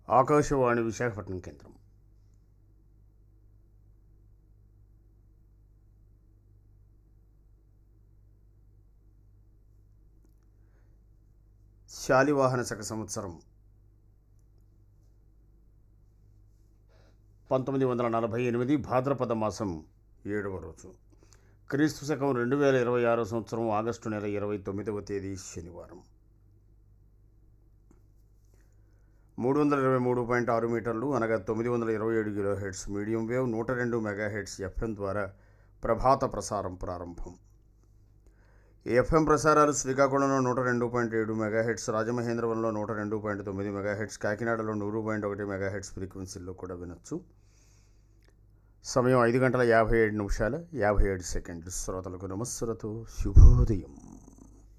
ఆకాశవాణి విశాఖపట్నం కేంద్రం శాలివాహన శక సంవత్సరం పంతొమ్మిది వందల నలభై ఎనిమిది భాద్రపద మాసం ఏడవ రోజు క్రీస్తు శకం రెండు వేల ఇరవై ఆరో సంవత్సరం ఆగస్టు నెల ఇరవై తొమ్మిదవ తేదీ శనివారం మూడు వందల ఇరవై మూడు పాయింట్ ఆరు మీటర్లు అనగా తొమ్మిది వందల ఇరవై ఏడు కిలో హెడ్స్ మీడియం వేవ్ నూట రెండు మెగా హెడ్స్ ఎఫ్ఎం ద్వారా ప్రభాత ప్రసారం ప్రారంభం ఈ ఎఫ్ఎం ప్రసారాలు శ్రీకాకుళంలో నూట రెండు పాయింట్ ఏడు మెగా హెడ్స్ రాజమహేంద్రవరంలో నూట రెండు పాయింట్ తొమ్మిది మెగా హెడ్స్ కాకినాడలో నూరు పాయింట్ ఒకటి మెగా హెడ్స్ ఫ్రీక్వెన్సీల్లో కూడా వినొచ్చు సమయం ఐదు గంటల యాభై ఏడు నిమిషాల యాభై ఏడు సెకండ్లు శ్రోతలకు నమస్సులతో శుభోదయం